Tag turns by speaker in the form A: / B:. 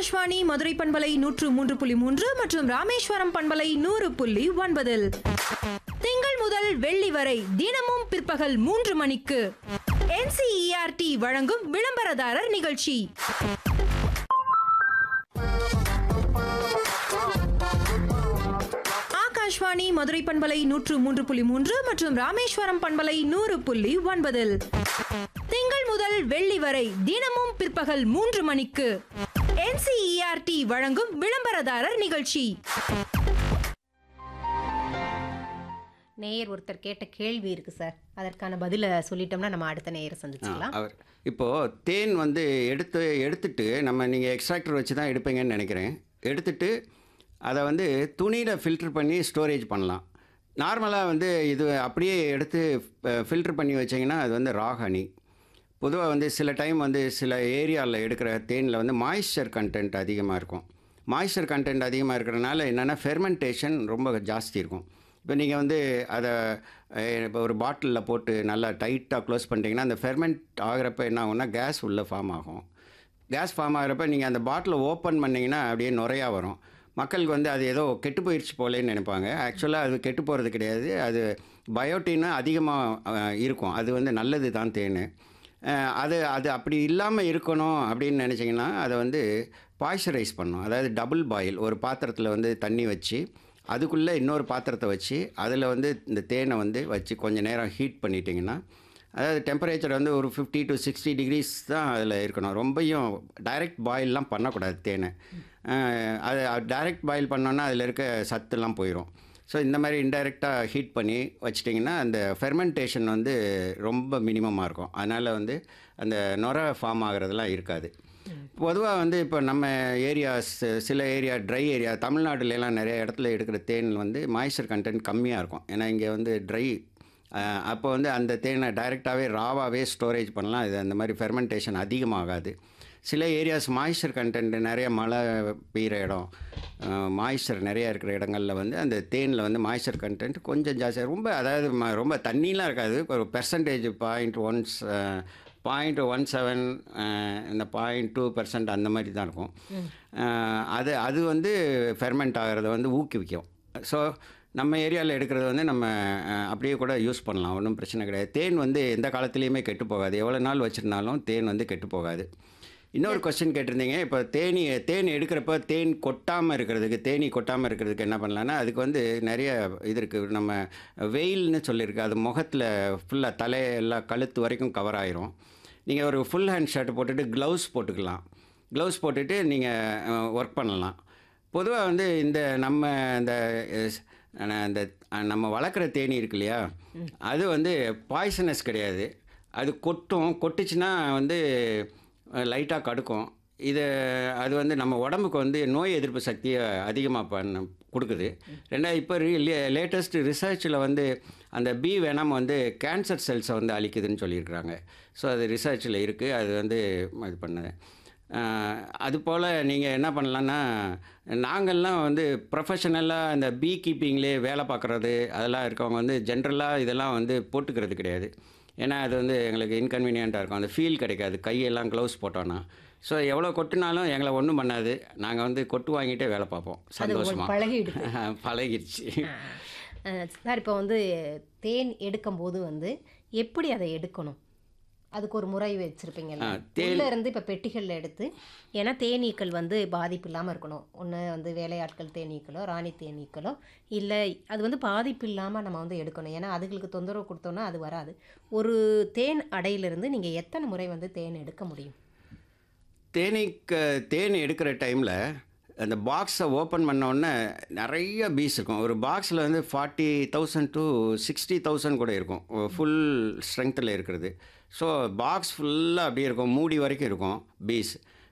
A: ஆகாஷ்வாணி மதுரை பண்பலை நூற்று மூன்று புள்ளி மூன்று மற்றும் ராமேஸ்வரம் பண்பலை நூறு புள்ளி ஒன்பதில் திங்கள் முதல் வெள்ளி வரை தினமும் பிற்பகல் மூன்று மணிக்கு என்சிஇஆர்டி வழங்கும் விளம்பரதாரர் நிகழ்ச்சி ஆகாஷ்வாணி மதுரை பண்பலை நூற்று மூன்று புள்ளி மூன்று மற்றும் ராமேஸ்வரம் பண்பலை நூறு புள்ளி ஒன்பதில் திங்கள் முதல் வெள்ளி வரை தினமும் பிற்பகல் மூன்று மணிக்கு என்சிஇஆர்டி வழங்கும் விளம்பரதாரர் நிகழ்ச்சி
B: நேயர் ஒருத்தர் கேட்ட கேள்வி இருக்கு சார் அதற்கான பதிலை சொல்லிட்டோம்னா நம்ம அடுத்த நேயரை சந்திச்சுக்கலாம்
C: அவர் இப்போது தேன் வந்து எடுத்து எடுத்துட்டு நம்ம நீங்கள் எக்ஸ்ட்ராக்டர் வச்சு தான் எடுப்பீங்கன்னு நினைக்கிறேன் எடுத்துட்டு அதை வந்து துணியில் ஃபில்டர் பண்ணி ஸ்டோரேஜ் பண்ணலாம் நார்மலாக வந்து இது அப்படியே எடுத்து ஃபில்டர் பண்ணி வச்சிங்கன்னா அது வந்து ரா ஹனி பொதுவாக வந்து சில டைம் வந்து சில ஏரியாவில் எடுக்கிற தேனில் வந்து மாய்ஸ்சர் கண்டென்ட் அதிகமாக இருக்கும் மாய்ஸ்சர் கண்டென்ட் அதிகமாக இருக்கிறனால என்னென்னா ஃபெர்மெண்டேஷன் ரொம்ப ஜாஸ்தி இருக்கும் இப்போ நீங்கள் வந்து அதை அஹ், இப்போ ஒரு பாட்டிலில் போட்டு நல்லா டைட்டாக க்ளோஸ் பண்ணிட்டீங்கன்னா அந்த ஃபெர்மெண்ட் ஆகிறப்ப என்ன ஆகும்னா கேஸ் உள்ளே ஃபார்ம் ஆகும் கேஸ் ஃபார்ம் ஆகிறப்ப நீங்கள் அந்த பாட்டிலை ஓப்பன் பண்ணிங்கன்னா அப்படியே நுரையா வரும் மக்களுக்கு வந்து அது ஏதோ கெட்டு போயிடுச்சு போலேன்னு நினைப்பாங்க ஆக்சுவலாக அது கெட்டு போகிறது கிடையாது அது பயோட்டின்னு அதிகமாக இருக்கும் அது வந்து நல்லது தான் தேன் அஹ், அது அது அப்படி இல்லாமல் இருக்கணும் அப்படின்னு நினச்சிங்கன்னா அதை வந்து பாய்ச்சரைஸ் பண்ணணும் அதாவது டபுள் பாயில் ஒரு பாத்திரத்தில் வந்து தண்ணி வச்சு அதுக்குள்ளே இன்னொரு பாத்திரத்தை வச்சு அதில் வந்து இந்த தேனை வந்து வச்சு கொஞ்சம் நேரம் ஹீட் பண்ணிட்டீங்கன்னா அதாவது டெம்பரேச்சர் வந்து ஒரு ஃபிஃப்டி டு சிக்ஸ்டி டிகிரிஸ் தான் அதில் இருக்கணும் ரொம்பையும் டைரக்ட் பாயில்லாம் பண்ணக்கூடாது தேனை அஹ் அது டைரக்ட் பாயில் பண்ணோன்னா அதில் இருக்க சத்துலாம் போயிடும் ஸோ இந்த மாதிரி இன்டைரக்டாக ஹீட் பண்ணி வச்சிட்டிங்கன்னா அந்த ஃபெர்மெண்டேஷன் வந்து ரொம்ப மினிமமாக இருக்கும் அதனால் வந்து அந்த நுர ஃபார்ம் ஆகிறதுலாம் இருக்காது பொதுவாக வந்து இப்போ நம்ம ஏரியாஸ் சில ஏரியா ட்ரை ஏரியா தமிழ்நாட்டுலலாம் நிறைய இடத்துல எடுக்கிற தேன் வந்து மாய்ஸ்சர் கண்டென்ட் கம்மியாக இருக்கும் ஏன்னா இங்கே வந்து ட்ரை அப்போ வந்து அந்த தேனை டைரெக்டாகவே ராவாகவே ஸ்டோரேஜ் பண்ணலாம் இது அந்த மாதிரி ஃபெர்மெண்டேஷன் அதிகமாகாது சில ஏரியாஸ் மாய்ஸ்சர் கண்டென்ட் நிறைய மழை பெய்கிற இடம் மாய்ஸ்சர் நிறைய இருக்கிற இடங்களில் வந்து அந்த தேனில் வந்து மாய்ஸ்சர் கண்டென்ட் கொஞ்சம் ஜாஸ்தியாக ரொம்ப அதாவது ம- ரொம்ப தண்ணிலாம் இருக்காது ஒரு percentage point ones point one seven இந்த பாயிண்ட் டூ பர்சன்ட் அந்த மாதிரி தான் இருக்கும் அஹ், அது அது வந்து ஃபெர்மெண்ட் ஆகிறத வந்து ஊக்குவிக்கும் ஸோ நம்ம ஏரியாவில் எடுக்கிறது வந்து நம்ம அஹ், அப்படியே கூட யூஸ் பண்ணலாம் ஒன்றும் பிரச்சனை கிடையாது தேன் வந்து எந்த காலத்துலேயுமே கெட்டு போகாது எவ்வளோ நாள் வச்சுருந்தாலும் தேன் வந்து கெட்டு போகாது இன்னொரு கொஸ்டின் கேட்டிருந்தீங்க இப்போ தேனி தேன் எடுக்கிறப்ப தேன் கொட்டாமல் இருக்கிறதுக்கு தேனி கொட்டாமல் இருக்கிறதுக்கு என்ன பண்ணலான்னா அதுக்கு வந்து நிறைய இது இருக்குது நம்ம வெயில்னு சொல்லியிருக்கு அது முகத்தில் ஃபுல்லாக தலையெல்லாம் கழுத்து வரைக்கும் கவர் ஆயிரும் நீங்கள் ஒரு ஃபுல் ஹேண்ட் ஷர்ட் போட்டுட்டு க்ளவுஸ் போட்டுக்கலாம் க்ளவுஸ் போட்டுட்டு நீங்கள் ஒர்க் பண்ணலாம் பொதுவாக வந்து இந்த நம்ம இந்த அஹ், அஹ், இந்த அஹ், நம்ம வளர்க்குற தேனி இருக்கு இல்லையா அது வந்து பாய்சனஸ் கிடையாது அது கொட்டும் கொட்டுச்சுன்னா வந்து லைட்டாக கடுக்கும் இது அது வந்து நம்ம உடம்புக்கு வந்து நோய் எதிர்ப்பு சக்தியை அதிகமாக பண்ண கொடுக்குது ரெண்டாவது இப்போ லேட்டஸ்ட் ரிசர்ச்சில் வந்து அந்த பி வெனம் வந்து கேன்சர் செல்ஸை வந்து அழிக்குதுன்னு சொல்லியிருக்கிறாங்க ஸோ அது ரிசர்ச்சில் இருக்குது அது வந்து இது பண்ணுது ஆஹ் அது போல் நீங்கள் என்ன பண்ணலான்னா நாங்கள்லாம் வந்து ப்ரொஃபஷனலாக இந்த பீ கீப்பிங்லேயே வேலை பார்க்குறது அதெல்லாம் இருக்கவங்க வந்து ஜென்ரலாக இதெல்லாம் வந்து போட்டுக்கிறது கிடையாது ஏன்னா அது வந்து எங்களுக்கு இன்கன்வீனியண்ட்டாக இருக்கும் அந்த ஃபீல் கிடைக்காது கையெல்லாம் க்ளவுஸ் போட்டோன்னா ஸோ எவ்வளோ கொட்டினாலும் எங்களை ஒன்றும் பண்ணாது நாங்கள் வந்து கொட்டு வாங்கிட்டே வேலை பார்ப்போம் சந்தோஷமாக
B: பழகிடுது
C: பழகிடுச்சு
B: அஹ் சார் இப்போ வந்து தேன் எடுக்கும்போது வந்து எப்படி அதை எடுக்கணும் அதுக்கு ஒரு முறை வச்சுருப்பீங்கல்ல
C: ஆ, தேன்
B: உள்ள இருந்து இப்போ பெட்டிகளில் எடுத்து ஏன்னா தேனீக்கள் வந்து பாதிப்பு இல்லாமல் இருக்கணும் ஒன்று வந்து வேலையாட்கள் தேனீக்களோ ராணி தேனீக்களோ இல்லை அது வந்து பாதிப்பு இல்லாமல் நம்ம வந்து எடுக்கணும் ஏன்னா அதுகளுக்கு தொந்தரவு கொடுத்தோன்னா அது வராது ஒரு தேன் அடையிலிருந்து நீங்கள் எத்தனை முறை வந்து தேன் எடுக்க முடியும்
C: தேனீக்கு தேன் எடுக்கிற டைமில் அந்த பாக்ஸை ஓப்பன் உடனே நிறைய பீஸ் இருக்கும் ஒரு பாக்ஸில் வந்து forty thousand to sixty thousand கூட இருக்கும் ஃபுல் ஸ்ட்ரென்த்தில் இருக்கிறது ஸோ பாக்ஸ் ஃபுல்லாக அப்படியே இருக்கும் மூடி வரைக்கும் இருக்கும் பீஸ்